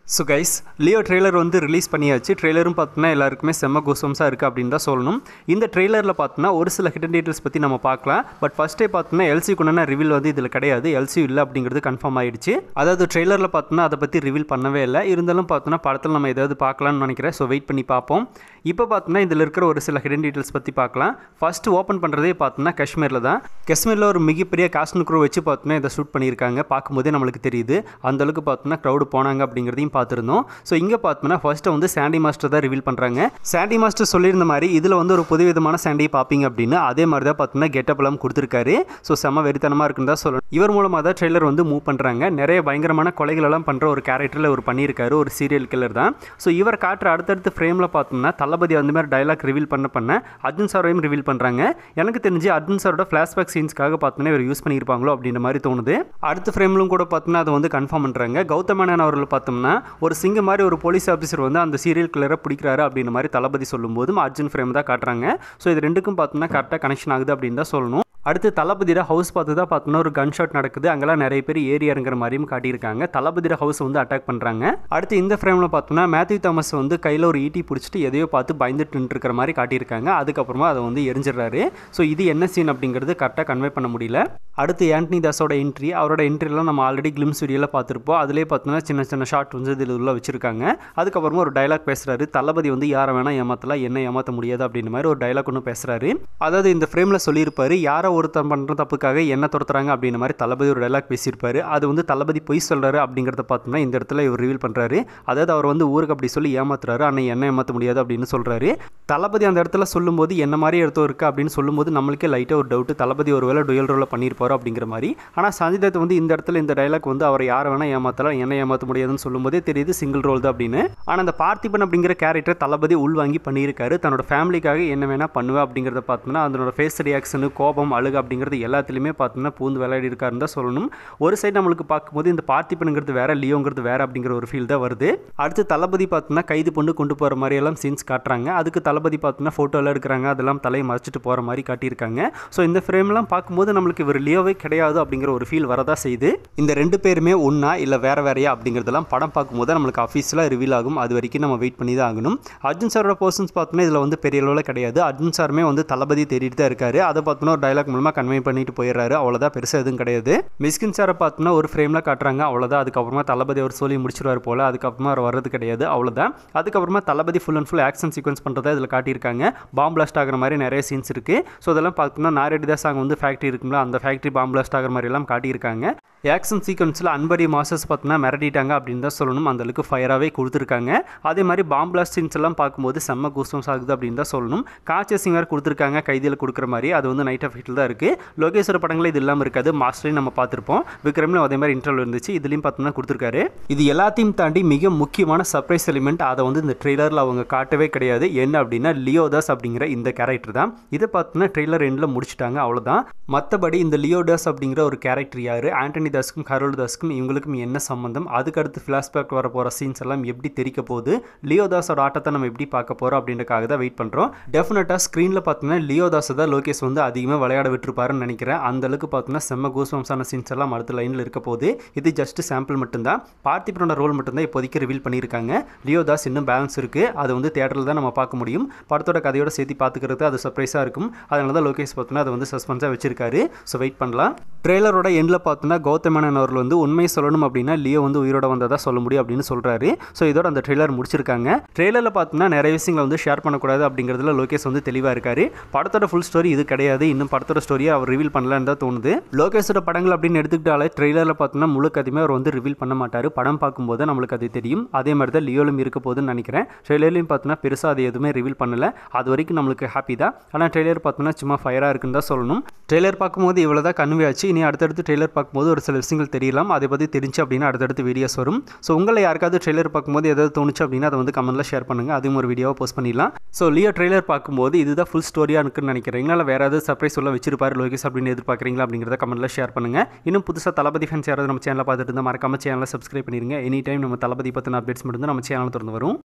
so guys Leo trailer வந்து release பண்ணியாச்சு ட்ரெய்லரும் பார்த்தோன்னா எல்லாருக்குமே செம்ம கோசம்ஸாக இருக்குது அப்படின்னு தான் சொல்லணும் இந்த ட்ரெய்லரில் பார்த்தோன்னா ஒரு சில ஹிடன் டீட்டெயில்ஸ் பற்றி நம்ம பார்க்கலாம் பட் ஃபஸ்ட்டே பார்த்தோன்னா எல்சி கொண்டான ரிவீல் வந்து இதில் கிடையாது எல்சி இல்லை அப்படிங்கிறது கன்ஃபார்ம் ஆயிடுச்சு அதாவது ட்ரெய்லரில் பார்த்தோன்னா அதை பற்றி ரிவீல் பண்ணவே இல்லை இருந்தாலும் பார்த்தோன்னா படத்தில் நம்ம ஏதாவது பார்க்கலாம்னு நினைக்கிறேன் ஸோ வெயிட் பண்ணி பார்ப்போம் இப்போ பார்த்தோன்னா இதில் இருக்கிற ஒரு சில ஹிடன் டீட்டெயில்ஸ் பற்றி பார்க்கலாம் ஃபஸ்ட்டு ஓப்பன் பண்ணுறதே பார்த்தோன்னா காஷ்மீரில் தான் காஷ்மீரில் ஒரு மிகப்பெரிய காஸ்டன் குரூ வச்சு பார்த்தோன்னா இதை ஷூட் பண்ணியிருக்காங்க பார்க்கும்போதே நம்மளுக்கு தெரியுது அந்த அளவுக்கு பார்த்தோன்னா க்ரௌடு போனாங்க அப்படிங்கிறதையும் பார்த்துருந்தோம் ஸோ இங்கே பார்த்தோம்னா ஃபர்ஸ்ட்டு வந்து சாண்டி மாஸ்டர் தான் ரிவீல் பண்ணுறாங்க சாண்டி மாஸ்டர் சொல்லியிருந்த மாதிரி இதில் வந்து ஒரு புது விதமான சாண்டியை பார்ப்பீங்க அப்படின்னு அதே மாதிரி தான் பார்த்தோம்னா கெட்டப்லாம் கொடுத்துருக்காரு ஸோ செம்ம வெறித்தனமாக இருக்குன்னு தான் சொல்லணும் இவர் மூலமாக தான் ட்ரெய்லர் வந்து மூவ் பண்ணுறாங்க நிறைய பயங்கரமான கொலைகள் எல்லாம் பண்ணுற ஒரு கேரக்டரில் அவர் பண்ணியிருக்காரு ஒரு சீரியல் கில்லர் தான் ஸோ இவர் காட்டுற அடுத்தடுத்த ஃப்ரேமில் பார்த்தோம்னா தளபதி அந்த மாதிரி டைலாக் ரிவீல் பண்ண பண்ண அர்ஜுன் சாரையும் ரிவீல் பண்ணுறாங்க எனக்கு தெரிஞ்சு அர்ஜுன் சாரோட ஃப்ளாஷ்பேக் சீன்ஸ்க்காக பார்த்தோன்னா இவர் யூஸ் பண்ணியிருப்பாங்களோ அப்படின்ற மாதிரி தோணுது அடுத்த ஃப்ரேம்லும் கூட பார்த்தோம்னா அதை வந்து கன்ஃபார்ம் பண்ணுறாங்க கௌதம் மேனன் அவர்கள் பார்த்தோம்னா ஒரு சிங்க மாதிரி ஒரு போலீஸ் ஆஃபீஸர் வந்து அந்த சீரியல் கில்லரை பிடிக்கிறாரு அப்படின்ற மாதிரி தளபதி சொல்லும்போதும் அர்ஜுன் ஃப்ரேம் தான் காட்டுறாங்க ஸோ இது ரெண்டுக்கும் பார்த்தோம்னா கரெக்டாக கனெக்ஷன் ஆகுது அப்படின்னு தான் சொல்லணும் அடுத்து தளபதியோட ஹவுஸ் பார்த்து தான் பார்த்தோன்னா ஒரு கன் ஷாட் நடக்குது அங்கெல்லாம் நிறைய பேர் ஏறி இறங்குற மாதிரியும் காட்டியிருக்காங்க தளபதியோட ஹவுஸ் வந்து அட்டாக் பண்ணுறாங்க அடுத்து இந்த ஃப்ரேமில் பார்த்தோம்னா மேத்யூ தாமஸ் வந்து கையில் ஒரு ஈட்டி பிடிச்சிட்டு எதையோ பார்த்து பயந்துட்டு இருக்கிற மாதிரி காட்டியிருக்காங்க அதுக்கப்புறமா அதை வந்து எரிஞ்சிடுறாரு ஸோ இது என்ன சீன் அப்படிங்கிறது கரெக்டாக கன்வே பண்ண முடியல அடுத்து ஆண்டனி தாஸோட என்ட்ரி அவரோட என்ட்ரிலாம் நம்ம ஆல்ரெடி கிளிம்ஸ் வீடியோவில் பார்த்துருப்போம் அதிலே பார்த்தோன்னா சின்ன சின்ன ஷார்ட் வந்து இதில் உள்ள வச்சிருக்காங்க அதுக்கப்புறமா ஒரு டைலாக் பேசுகிறாரு தளபதி வந்து யாரை வேணால் ஏமாற்றலாம் என்ன ஏமாற்ற முடியாது அப்படின்ற மாதிரி ஒரு டைலாக் ஒன்று பேசுகிறாரு அதாவது இந்த ஃப்ரேமில் சொல்லியிருப்பாரு யாரை ஒருத்தர் பண்ணுற தப்புக்காக என்ன துரத்துறாங்க அப்படின்ற மாதிரி தளபதி ஒரு டைலாக் பேசியிருப்பாரு அது வந்து தளபதி பொய் சொல்கிறாரு அப்படிங்கிறத பார்த்தோம்னா இந்த இடத்துல இவர் ரிவீல் பண்ணுறாரு அதாவது அவர் வந்து ஊருக்கு அப்படி சொல்லி ஏமாத்துறாரு ஆனால் என்ன ஏமாற்ற முடியாது அப்படின்னு சொல்கிறாரு தளபதி அந்த இடத்துல சொல்லும்போது என்ன மாதிரி இடத்தோ இருக்குது அப்படின்னு சொல்லும்போது நம்மளுக்கே லைட்டாக ஒரு டவுட்டு தளபதி ஒரு வேளை டுயல் ரோலில் பண்ணியிருப்பாரு அப்படிங்கிற மாதிரி ஆனால் சஞ்சய் தத் வந்து இந்த இடத்துல இந்த டைலாக் வந்து அவரை யாரை வேணால் ஏமாற்றலாம் என்ன ஏமாற்ற முடியாதுன்னு சொல்லும்போதே தெரியுது சிங்கிள் ரோல் தான் அப்படின்னு ஆனால் அந்த பார்த்திபன் அப்படிங்கிற கேரக்டர் தளபதி உள்வாங்கி பண்ணியிருக்காரு தன்னோட ஃபேமிலிக்காக என்ன வேணால் பண்ணுவேன் அப்படிங்கிறத பார்த்தோம்னா அதனோட ஃபேஸ் ரியாக்ஷனு கோபம் அழுகு அப்படிங்கிறது எல்லாத்துலேயுமே பார்த்தோம்னா பூந்து விளையாடி இருக்காருன்னு தான் சொல்லணும் ஒரு சைடு நம்மளுக்கு பார்க்கும்போது இந்த பார்த்திபனுங்கிறது வேற லியோங்கிறது வேற அப்படிங்கிற ஒரு ஃபீல் தான் வருது அடுத்து தளபதி பார்த்தோம்னா கைது பண்ணி கொண்டு போகிற மாதிரி எல்லாம் சீன்ஸ் காட்டுறாங்க அதுக்கு தளபதி பார்த்தோம்னா ஃபோட்டோலாம் எடுக்கிறாங்க அதெல்லாம் தலையை மறைச்சிட்டு போகிற மாதிரி காட்டியிருக்காங்க ஸோ இந்த ஃப்ரேம்லாம் பார்க்கும்போது நம்மளுக்கு இவர் லியோவே கிடையாது அப்படிங்கிற ஒரு ஃபீல் வரதா செய்யுது இந்த ரெண்டு பேருமே ஒன்றா இல்லை வேற வேறையா அப்படிங்கிறதெல்லாம் படம் பார்க்கும்போது நம்மளுக்கு அஃபீஷியலாக ரிவீல் ஆகும் அது வரைக்கும் நம்ம வெயிட் பண்ணி தான் ஆகணும் அர்ஜுன் சாரோட பர்சன்ஸ் பார்த்தோம்னா இதில் வந்து பெரிய அளவில் கிடையாது அர்ஜுன் சாருமே வந்து தளபதி தேடிட்டு தான் இருக்காரு அதை பார்த்தோன்னா ஒரு டைலாக் மூலமாக கன்வே பண்ணிட்டு போயிடுறாரு அவ்வளோதான் பெருசாக எதுவும் கிடையாது மிஸ்கின் சாரை பார்த்தோன்னா ஒரு ஃப்ரேமில் காட்டுறாங்க அவ்வளோதான் அதுக்கப்புறமா தளபதி அவர் சொல்லி முடிச்சிருவார் போல் அதுக்கப்புறமா அவர் வர்றது கிடையாது அவ்வளோதான் அதுக்கப்புறமா Thalapathy full and full action sequence பண்ணுறதா இதில் காட்டியிருக்காங்க பாம் பிளாஸ்ட் ஆகிற மாதிரி நிறைய சீன்ஸ் இருக்குது ஸோ இதெல்லாம் பார்த்தோம்னா நாரெடி தாஸ் அங்கே வந்து ஃபேக்ட்ரி இருக்குங்களா அந்த ஃபேக்ட்ரி பாம் பிளாஸ்ட் ஆகிற மாதிரி எல்லாம் காட்டியிருக்காங்க ஆக்ஷன் சீக்வன்ஸில் அன்பரி மாசஸ் பார்த்தோன்னா மிரட்டிட்டாங்க அப்படின்னு தான் சொல்லணும் அந்த அளவுக்கு ஃபயராகவே கொடுத்துருக்காங்க அதே மாதிரி பாம் பிளாஸ்ட் சீன்ஸ் எல்லாம் பார்க்கும்போது செம்ம கூஸ்டம்ஸ் ஆகுது அப்படின்னு தான் சொல்லணும் காச்சேசிங் வேறு கொடுத்துருக்காங்க கைதியில் கொடுக்குற மாதிரி அது வந்து நைட் ஆஃப் தான் இருக்குது லோகேஸ்வர படங்கள் இது இல்லாமல் இருக்காது மாஸ்டரையும் நம்ம பார்த்துருப்போம் விக்ரம்லையும் அதே மாதிரி இன்டர்வல் இருந்துச்சு இதுலேயும் பார்த்தோம்னா கொடுத்துருக்காரு இது எல்லாத்தையும் தாண்டி மிக முக்கியமான சர்ப்ரைஸ் எலிமெண்ட் அதை வந்து இந்த ட்ரெய்லரில் அவங்க காட்டவே கிடையாது என்ன அப்படின்னா லியோதாஸ் அப்படிங்கிற இந்த கேரக்டர் தான் இதை பார்த்தோன்னா ட்ரெய்லர் எண்டில் முடிச்சிட்டாங்க அவ்வளோதான் மற்றபடி இந்த லியோதாஸ் அப்படிங்கிற ஒரு கேரக்டர் யார் ஆண்டனி தாஸ்க்கும் கரோல் தாஸ்க்கும் இவங்களுக்கும் என்ன சம்மந்தம் அதுக்கடுத்து ஃப்ளாஷ்பேக் வர போகிற சீன்ஸ் எல்லாம் எப்படி தெரிக்க போகுது லியோதாஸோட ஆட்டத்தை நம்ம எப்படி பார்க்க போகிறோம் அப்படின்றக்காக தான் வெயிட் பண்ணுறோம் டெஃபினட்டாக ஸ்க்ரீனில் பார்த்தோன்னா லியோதாஸை தான் லோகேஷ் வந்து அதிகமாக விளையாட விட்டுருப்பாருன்னு நினைக்கிறேன் அந்த அளவுக்கு பார்த்தோன்னா செம்ம கூஸ்வம்ஸான சீன்ஸ் எல்லாம் அடுத்த லைனில் இருக்க போகுது இது ஜஸ்ட் சாம்பிள் மட்டும்தான் பார்த்திபனோட ரோல் மட்டும்தான் இப்போதைக்கு ரிவீல் பண்ணியிருக்காங்க லியோதாஸ் இன்னும் பேலன்ஸ் இருக்குது அது வந்து தேட்டரில் தான் நம்ம பார்க்க முடியும் படத்தோட கதையோட சேர்த்து பார்த்துக்கிறது அது சர்ப்ரைஸாக இருக்கும் அதனால தான் லோகேஷ் பார்த்தோன்னா அதை வந்து சஸ்பென்ஸாக வச்சிருக்காரு ஸோ வெயிட் பண்ணலாம் ட்ரெய்லரோட எண்டில் பார்த்தோன்னா கௌதமேனன் அவர்கள் வந்து உண்மையை சொல்லணும் அப்படின்னா லியோ வந்து உயிரோட வந்ததாக சொல்ல முடியும் அப்படின்னு சொல்கிறாரு ஸோ இதோட அந்த ட்ரெய்லர் முடிச்சிருக்காங்க ட்ரெய்லரில் பார்த்தோன்னா நிறைய விஷயங்களை வந்து ஷேர் பண்ணக்கூடாது அப்படிங்கிறதுல லோகேஷ் வந்து தெளிவாக இருக்காரு படத்தோட ஃபுல் ஸ்டோரி இது கிடையாது இன்னும் படத்தோட ஸ்டோரியை அவர் ரிவீல் பண்ணலான்னு தான் தோணுது லோகேஷோட படங்கள் அப்படின்னு எடுத்துக்கிட்டாலே ட்ரெய்லரில் பார்த்தோன்னா முழு கதையுமே அவர் வந்து ரிவீல் பண்ண மாட்டார் படம் பார்க்கும்போது நம்மளுக்கு அது தெரியும் அதே மாதிரி தான் லியோலும் இருக்க போகுதுன்னு நினைக்கிறேன் ட்ரெய்லர்லையும் பார்த்தோன்னா பெருசாக அது எதுவுமே ரிவீல் பண்ணல அது வரைக்கும் நம்மளுக்கு ஹாப்பி தான் ஆனால் ட்ரெய்லர் பார்த்தோன்னா சும்மா ஃபயராக இருக்குன்னு தான் சொல்லணும் ட்ரெய்லர் பார்க்கும்போது இவ்வளோ தான் கன்வே ஆச்சு இனி அடுத்தடுத்து ட்ரெய்லர் பார்க்கும்போது ஒரு சில விஷயங்கள் தெரியலாம் அதை பற்றி தெரிஞ்சு அப்படின்னா அடுத்தடுத்து வீடியோஸ் வரும் ஸோ உங்களை யாருக்காவது ட்ரெய்லர் பார்க்கும்போது ஏதாவது தோணுச்சு அப்படின்னா அதை வந்து கமெண்ட்டில் ஷேர் பண்ணுங்கள் அதுவும் ஒரு வீடியோவை போஸ்ட் பண்ணிடலாம் ஸோ லியோ ட்ரெய்லர் பார்க்கும்போது இதுதான் ஃபுல் ஸ்டோரியாக இருக்குன்னு நினைக்கிறீங்களா இல்லை வேறு ஏதாவது சர்ப்ரைஸ் உள்ள வச்சிருப்பாரு லோகேஷ் அப்படின்னு எதிர்பார்க்குறீங்களா அப்படிங்கிறத கமெண்ட்டில் ஷேர் பண்ணுங்கள் இன்னும் புதுசாக தளபதி ஃபேன்ஸ் யாராவது நம்ம சேனலில் பார்த்துட்டு இருந்தால் மறக்காம சேனலை சப்ஸ்கிரைப் பண்ணிருங்க எனி டைம் நம்ம தளபதி பற்றின அப்டேட்ஸ் மட்டும் தான் நம்ம சேனல் திறந்து வரும்